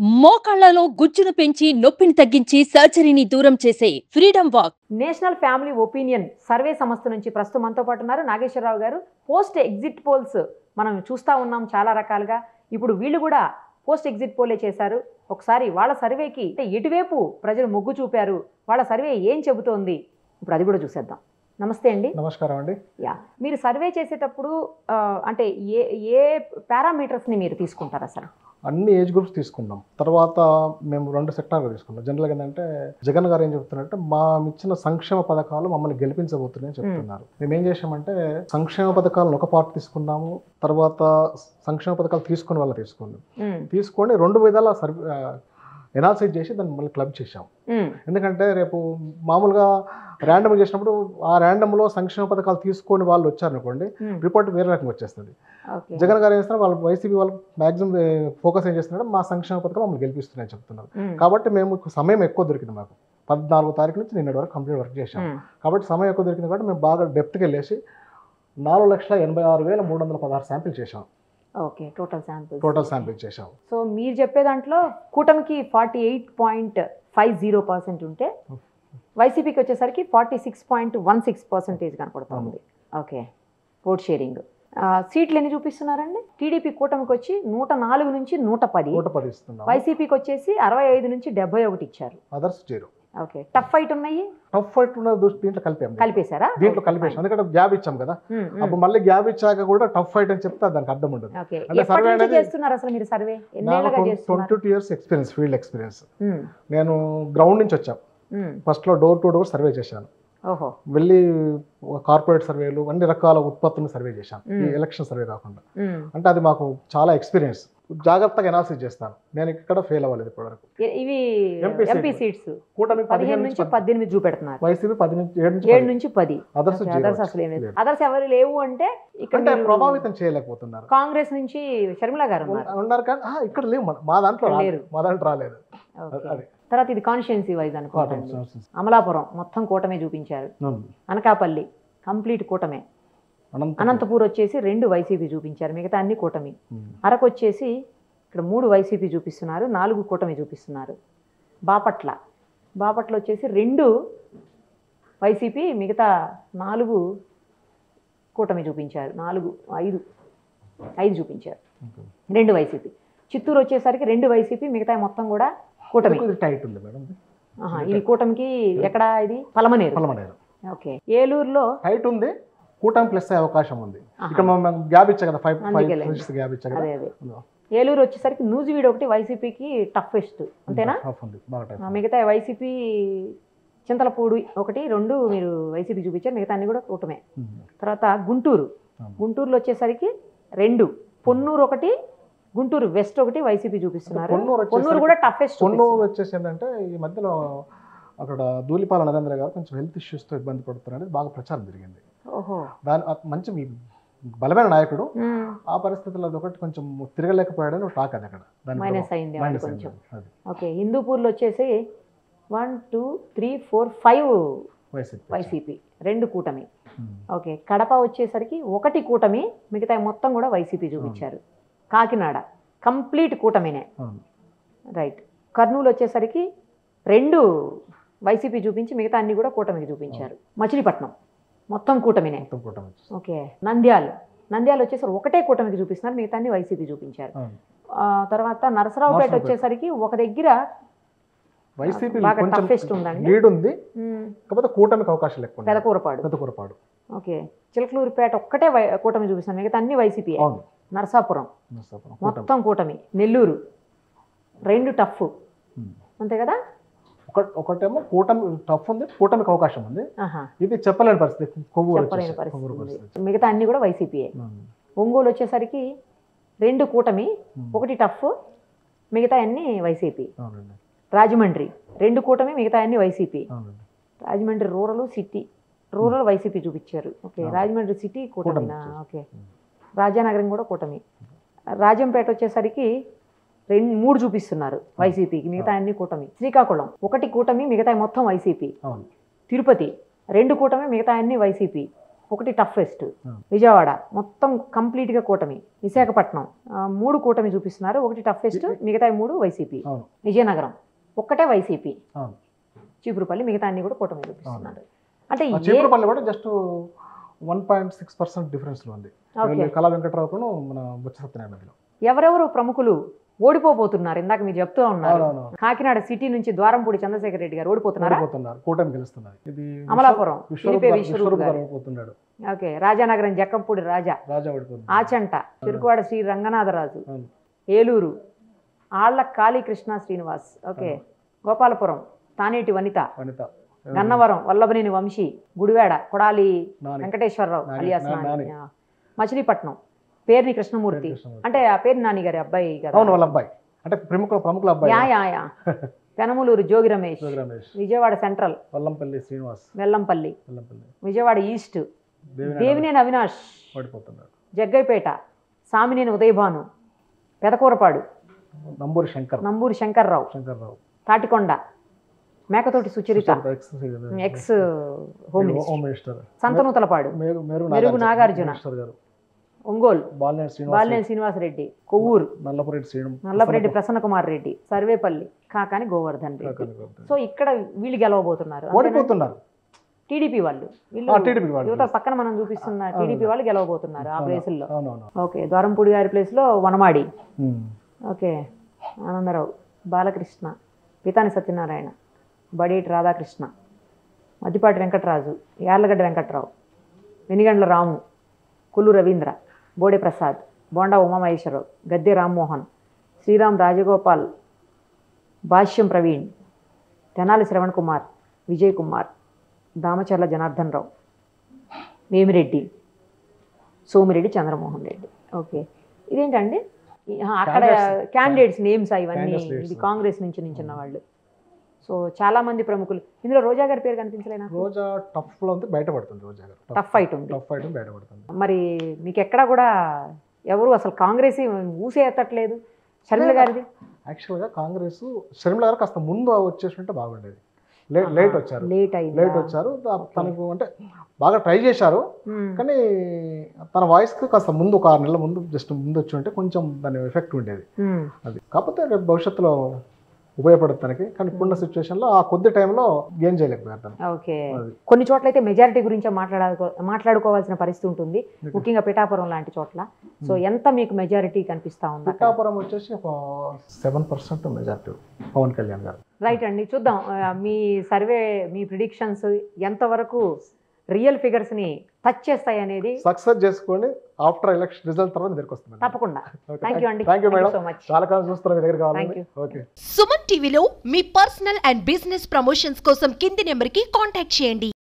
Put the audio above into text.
మోకాళ్లలో గుజ్జును పెంచి నొప్పిని తగ్గించి సర్జరీని దూరం చేసే freedom walk national family opinion survey సంస్థ నుంచి ప్రస్తుతం మనతో పాటు ఉన్నారు నాగేశ్వరరావు గారు పోస్ట్ ఎగ్జిట్ పోల్స్ మనం చూస్తూ ఉన్నాం చాలా రకాలుగా ఇప్పుడు వీళ్ళు కూడా పోస్ట్ ఎగ్జిట్ పోలే చేశారు ఒకసారి వాళ్ళ సర్వేకి అంటే ఎటువైపు ప్రజలు మొగ్గు చూపారు వాళ్ళ సర్వే ఏం చెబుతోంది ఇప్పుడు అది కూడా చూసేద్దాం నమస్తే అండి నమస్కారం అండి యా మీరు సర్వే చేసేటప్పుడు ఆ, అంటే ఏ ఏ పారామీటర్స్ని మీరు తీసుకుంటారు అసలు అన్ని ఏజ్ గ్రూప్స్ తీసుకున్నాం తర్వాత మేము రెండు సెక్టార్లు తీసుకున్నాం జనరల్గా ఏంటంటే జగన్ గారు ఏం చెప్తున్నారంటే మా ఇచ్చిన సంక్షేమ పథకాలు మమ్మల్ని గెలిపించబోతున్నాయని చెప్తున్నారు మేము ఏం చేసామంటే సంక్షేమ పథకాలను ఒక పార్ట్ తీసుకున్నాము తర్వాత సంక్షేమ పథకాలు తీసుకుని వాళ్ళ తీసుకున్నాం ఉమ్, తీసుకొని రెండు విధాల సర్వే ఎనాలిసిస్ చేసి దాన్ని మళ్ళీ క్లబ్ చేసాం ఉమ్, ఎందుకంటే రేపు మామూలుగా ర్యాండమ్ చేసినప్పుడు ఆ ర్యాండమ్లో సంక్షేమ పథకాలు తీసుకొని వాళ్ళు వచ్చారనుకోండి ఉమ్, రిపోర్ట్ వేరే రకంగా వచ్చేస్తుంది ఓకే జగన్ గారు ఏం చేస్తున్నారు వాళ్ళు వైసీపీ వాళ్ళు మాక్సిమం ఫోకస్ ఏం చేస్తున్నారు మా సంక్షేమ పథకాలు మమ్మల్ని గెలిపిస్తున్నాయని చెప్తున్నారు ఉమ్, కాబట్టి మేము సమయం ఎక్కువ దొరికింది మాకు పద్నాలుగో తారీఖు నుంచి నిన్నటి వరకు కంప్లీట్ వర్క్ చేశాం ఉమ్, కాబట్టి సమయం ఎక్కువ దొరికింది కాబట్టి మేము బాగా డెప్త్కి వెళ్ళేసి నాలుగు లక్షల ఎనభై ఆరు వేల మూడు వందల పదహారు శాంపిల్ చేశాం okay total sample total sample చేశాం సో మీరు చెప్పే దాంట్లో కూటమికి forty eight point five zero percent ఉంటే వైసీపీకి వచ్చేసరికి forty six point one six percentage కనపడుతుంది ఓకే ఓట్ షేరింగ్ సీట్లు ఎన్ని చూపిస్తున్నారండి టీడీపీ కూటమికి వచ్చి నూట నాలుగు నుంచి నూట పది నూట పది ఇస్తున్నాం వైసీపీకి వచ్చేసి అరవై ఐదు నుంచి డెబ్బై ఒకటి ఇచ్చారు others zero okay tough fight ఉన్నాయి టఫ్ ఫైట్ ఉన్న దృష్టి దీంట్లో కలిపాం కలిపేశారా దీంట్లో కలిపేసాం ఎందుకంటే గ్యాప్ ఇచ్చాం కదా అప్పుడు మళ్ళీ గ్యాప్ ఇచ్చాక కూడా టఫ్ ఫైట్ అని చెప్తే దానికి అర్థం ఉండదు ఓకే అంటే ఎప్పటి survey నుంచి అనేది- చేస్తున్నారు అసలు మీరు సర్వే ఎన్నేళ్ళగా నాకు చేస్తున్నారు twenty two years experience field experience um, నేను గ్రౌండ్ నుంచి వచ్చాను ఉమ్, ఫస్ట్లో డోర్ టు డోర్ సర్వే చేశాను ఓహో వెళ్ళి కార్పొరేట్ సర్వేలు అన్ని రకాల ఉత్పత్తులను సర్వే చేశాను ఈ మ్మ్. ఎలక్షన్ సర్వే కాకుండా ఉమ్. అంటే అది మాకు చాలా ఎక్స్పీరియన్స్ జాగ్రత్తగా ఎనాలిసిస్ చేస్తాను నేను ఇక్కడ ఫెయిల్ అవ్వలేదు ఇప్పటివరకు ఇ- ఇవి MP seats. ఎంపీ సీట్స్ కూటమి పదిహేను నుంచి పద్దెనిమిది చూపెడుతున్నారు వైసీపీ పది నుంచి ఏడు నుంచి ఏడు నుంచి పది అదర్స్ అదర్స్ అసలు ఏం లేదు అదర్స్ ఎవరు లేవు అంటే ఇక్కడ అంటే మీరు ప్రభావితం చేయలేకపోతున్నారు కాంగ్రెస్ నుంచి షర్మిల గారు ఉన్నారు ఉన్నారు కానీ ఆ, ఇక్కడ లేవు మన- మా దాంట్లో ఇక్కడ రాలేదు. లేరు. మా దాంట్లో రాలేదు ఓకే. అది తర్వాత ఇది కాన్స్టిట్యున్సీ వైజ్ అనుకోండి అమలాపురం మొత్తం కూటమే చూపించారు అనకాపల్లి కంప్లీట్ కూటమే అనంత అనంతపూర్ వచ్చేసి రెండు వైసీపీ చూపించారు మిగతా అన్ని కూటమి మ్మ్. అరకు వచ్చేసి ఇక్కడ మూడు వైసీపీ చూపిస్తున్నారు నాలుగు కూటమి చూపిస్తున్నారు బాపట్ల బాపట్ల వచ్చేసి రెండు వైసీపీ మిగతా నాలుగు కూటమి చూపించారు నాలుగు ఐదు ఐదు చూపించారు ఓకే. రెండు వైసీపీ చిత్తూరు వచ్చేసరికి రెండు వైసీపీ మిగతా మొత్తం కూడా కూటమి ఇది టైట్ ఉంది మేడం ఆహా, ఇది కూటమికి ఎక్కడ ఇది పలమనేరు పలమనేరు ఓకే ఏలూరులో టైట్ ఉంది కూటమి ప్లస్ అయ్యే అవకాశం ఉంది ఆహా. ఇక్కడ మనం గ్యాప్ ఇచ్చా కదా ఫైవ్ ఫైవ్ అందుకే ఫినిష్ గ్యాప్ ఇచ్చా కదా అదే అదే ఏలూరు వచ్చేసరికి నూజివీడు ఒకటి వైసీపీకి టఫెస్ట్ అంతేనా హాఫ్ ఉంది బాగా టైట్ ఆ, మిగతా వైసీపీ చింతలపూడి ఒకటి రెండు మీరు వైసీపీ చూపించారు మిగతా అన్ని కూడా కూటమే తర్వాత గుంటూరు అవును. గుంటూరులో వచ్చేసరికి రెండు పొన్నూరు ఒకటి గుంటూరు వెస్ట్ ఒకటి వైసీపీ చూపిస్తున్నారు పొన్నూరు వచ్చేసరికి- పొన్నూరు కూడా టఫెస్ట్ కొన్నూరు వచ్చేసి ఏంటంటే ఈ మధ్యలో అక్కడ ధూళిపాల నరేంద్ర గారు కొంచెం హెల్త్ ఇష్యూస్తో ఇబ్బంది పడుతున్నారు అనేది బాగా ప్రచారం జరిగింది ఓహో దాని ఆ మంచి బలమైన నాయకుడు మ్మ్. ఆ పరిస్థితుల్లో అది ఒకటి కొంచెం తిరగలేకపోయాడని ఒక టాక్ అది అక్కడ దాని మైనస్ అయింది అది మైనస్ కొంచెం అది ఓకే హిందూపూర్లో వచ్చేసి one two three four five YCP YCP రెండు కూటమి ఉమ్. ఓకే కడప వచ్చేసరికి ఒకటి కూటమి మిగతా మొత్తం కూడా వైసీపీ చూపించారు కాకినాడ కంప్లీట్ కూటమినే అవును. రైట్ కర్నూలు వచ్చేసరికి రెండు వైసీపీ చూపించి మిగతా అన్ని కూడా కూటమికి చూపించారు మచిలీపట్నం మొత్తం కూటమినే మొత్తం కూటమి వచ్చేసి. ఓకే నంద్యాల నంద్యాల వచ్చేసరికి ఒకటే కూటమికి చూపిస్తున్నారు మిగతా అన్ని వైసీపీ చూపించారు అవును. ఆ, తర్వాత నరసరావుపేట నరసరావుపేట. వచ్చేసరికి ఒక దగ్గర వైసీపీ బాగా కొంచెం toughest ఉందండి. లీడ్ ఉంది మ్, కాకపోతే కూటమికి అవకాశాలు ఎక్కువ ఉన్నాయి. పెదకూరపాడు పెద్ద కూరపాడు ఓకే చిలకలూరుపేట ఒక్కటే వై- కూటమి చూపిస్తున్నారు మిగతా అన్ని వైసీపీ అవును నరసాపురం నరసాపురం. కూటమి మొత్తం కూటమి నెల్లూరు రెండు టఫ్ ఉమ్. అంతే కదా ఒక ఒకటేమో కూటమి టఫ్ ఉంది కూటమికి అవకాశం ఉంది ఆహా ఇది చెప్పలేని పరిస్థితి కొవ్వూరు చెప్పలేని వచ్చేసి, కొవ్వూరు పరిస్థితి పరిస్థితి ఉంది. మిగతా అన్ని కూడా వైసీపీయే ఉమ్. ఒంగోలు వచ్చేసరికి రెండు కూటమి ఉమ్. ఒకటి టఫ్ మిగతా అన్ని వైసీపీ అవునండి రాజమండ్రి రెండు కూటమి మిగతా అన్ని వైసీపీ అవునండి Rajahmundry rural city rural YCP చూపించారు ఓకే అవును. రాజమండ్రి సిటీ కూటమినా కూటమి ఓకే రాజానగరం కూడా కూటమి రాజంపేట వచ్చేసరికి రెండు మూడు చూపిస్తున్నారు వైసీపీకి మిగతా అన్ని కూటమి శ్రీకాకుళం ఒకటి కూటమి మిగతా మొత్తం వైసీపీ అవును తిరుపతి రెండు కూటమి మిగతా అన్ని వైసీపీ ఒకటి టఫెస్ట్ ఆ. విజయవాడ మొత్తం కంప్లీట్గా కూటమి విశాఖపట్నం ఆ, మూడు కూటమి చూపిస్తున్నారు ఒకటి టఫెస్ట్ మిగతా మూడు వైసీపీ అవును విజయనగరం ఒక్కటే వైసీపీ అవును చీపురుపల్లి మిగతా అన్ని కూడా కూటమి చూపిస్తున్నారు అంటే ఆ ఏ చీపురుపల్లి కూడా just one point six percent డిఫరెన్స్లో ఉంది ఓకే కళా వెంకట్రావుకును మన బొత్స సత్యనారాయణ మధ్యలో ఎవరెవరు ప్రముఖులు ఓడిపోబోతున్నారు ఇందాక మీరు చెప్తూ ఉన్నారు అవునవును కాకినాడ సిటీ నుంచి ద్వారంపూడి చంద్రశేఖర్ రెడ్డి గారు ఓడిపోతున్నారా ఓడిపోతున్నారు కూటమి గెలుస్తున్నది ఇది అమలాపురం విశ్వరూప్ పిలిపే గారు- విశ్వరూప్ విశ్వరూప్ గారు గారు ఓడిపోతున్నాడు ఓకే రాజానగరం జక్కంపూడి రాజా రాజా ఓడిపోతుంది ఆచంట చెరుకువాడ శ్రీ రంగనాథరాజు అవును. ఏలూరు ఆళ్ల కాళీకృష్ణ శ్రీనివాస్ ఓకే గోపాలపురం తానేటి వనిత వనిత గన్నవరం వల్లభనేని వంశీ గుడివాడ కొడాలి నాని. వెంకటేశ్వరరావు నాని, అలియాస్ నాని, నాని నాని. ఆ. మచిలీపట్నం పేర్ని కృష్ణమూర్తి కృష్ణమూర్తి. అంటే ఆ పేరు నాని గారి అబ్బాయి కదా అవును వాళ్ళ అబ్బాయి అంటే ప్రముఖుల ప్రముఖుల అబ్బాయి యా యా యా పెనమలూరు జోగి రమేష్ జోగి రమేష్ విజయవాడ సెంట్రల్ వల్లంపల్లి శ్రీనివాస్ వెల్లంపల్లి వల్లంపల్లి విజయవాడ ఈస్ట్ దేవినేని దేవినేని అవినాష్ ఓడిపోతున్నాడు Jaggayyapeta Samineni Udayabhanu Pedakurapadu Namburi Shankar Namburi Shankarrao Shankarrao Tadikonda Mekathoti Sucharitha ex ex home minister home minister Santhanuthalapadu మేరు మేరు మెరుగు నాగార్జున. మినిస్టర్ గారు ఒంగోలు బాలినేని శ్రీనివాస్ బాలినేని శ్రీనివాసరెడ్డి కొవ్వూరు నల్లపురెడ్డి శ్రీను నల్లపరెడ్డి ప్రసన్న కుమార్ రెడ్డి సర్వేపల్లి కాకాని గోవర్ధన్ రెడ్డి సో ఇక్కడ వీళ్ళు గెలవబోతున్నారు ఓడిపోతున్నారు టీడీపీ వాళ్ళు వీళ్ళు ఆ, TDP వాళ్ళు. యువత పక్కన మనం చూపిస్తున్న టీడీపీ వాళ్ళు గెలవబోతున్నారు ఆ ప్లేసుల్లో అవునవును ఓకే ద్వారంపూడి గారి ప్లేస్లో వనమాడి ఉమ్. ఓకే ఆనందరావు బాలకృష్ణ పితాని సత్యనారాయణ బడేటి రాధాకృష్ణ మద్దిపాటి వెంకటరాజు యార్లగడ్డ వెంకట్రావు వెనిగండ్ల రాము కుల్లు రవీంద్ర బోడే ప్రసాద్ బోండా ఉమామహేశ్వరరావు గద్దె రామ్మోహన్ శ్రీరామ్ రాజగోపాల్ భాష్యం ప్రవీణ్ తెనాలి శ్రవణ్ కుమార్ విజయ్ కుమార్ దామచర్ల జనార్దన్ రావు వేమిరెడ్డి సోమిరెడ్డి చంద్రమోహన్ రెడ్డి ఓకే ఇదేంటండి ఈ- ఆ, అక్కడ Candidates. క్యాండిడేట్స్ నేమ్స్ ఇవన్నీ Candidates names. ఇది కాంగ్రెస్ నుంచి నించున్న వాళ్ళు సో చాలా మంది ప్రముఖులు ఇందులో రోజా గారి పేరు కనిపించలేనా రోజా టఫ్ లో ఉంది బయటపడుతుంది రోజా గారు టఫ్ ఫైట్ ఉంది టఫ్ ఫైట్ బయటపడుతుంది మరి మీకు ఎక్కడా కూడా ఎవరు అసలు కాంగ్రెస్ ఊసే ఎత్తట్లేదు షర్మిల గారిది యాక్చువల్గా కాంగ్రెస్ షర్మిల గారు కాస్త ముందు వచ్చేసినట్టే బాగుండేది లేట్ లేట్ వచ్చారు లేట్ అయింది లేట్ వచ్చారు దా- తనకు అంటే బాగా ట్రై చేశారు కానీ తన వాయిస్కి కాస్త ముందు ఒక ఆరు నెలల ముందు జస్ట్ ముందు వచ్చి ఉంటే కొంచెం దాని ఎఫెక్ట్ ఉండేది అది కాకపోతే రేపు భవిష్యత్తులో ఉపయోగపడుతుంది తనకి కానీ ఇప్పుడున్న సిచ్యువేషన్లో ఆ కొద్ది టైంలో ఏం చేయలేకపోయారు తను ఓకే అది. కొన్ని చోట్ల అయితే మెజారిటీ గురించి మాట్లాడుకో మాట్లాడుకోవాల్సిన పరిస్థితి ఉంటుంది ముఖ్యంగా పిఠాపురం లాంటి చోట్ల సో ఎంత మీకు మెజారిటీ కనిపిస్తా ఉంది అక్కడ? పిఠాపురం వచ్చేసి ఒక seven percent majority Pawan Kalyan గారు రైట్ అండి చూద్దాం ఆ, మీ సర్వే మీ ప్రిడిక్షన్స్ ఎంతవరకు రియల్ ఫిగర్స్ ని టచ్ చేస్తాయి అనేది సక్సెస్ చేసుకోండి ఆఫ్టర్ ఎలక్షన్ రిజల్ట్ తర్వాత దగ్గరికి వస్తుంది తప్పకుండా థ్యాంక్ యూ అండి thank you madam so much చాలా కాలం చూస్తున్నారు మీ దగ్గర Thank కావాలి you. ఓకే సుమన్ టీవీలో మీ పర్సనల్ అండ్ బిజినెస్ ప్రమోషన్స్ కోసం కింది నెంబర్కి కాంటాక్ట్ చేయండి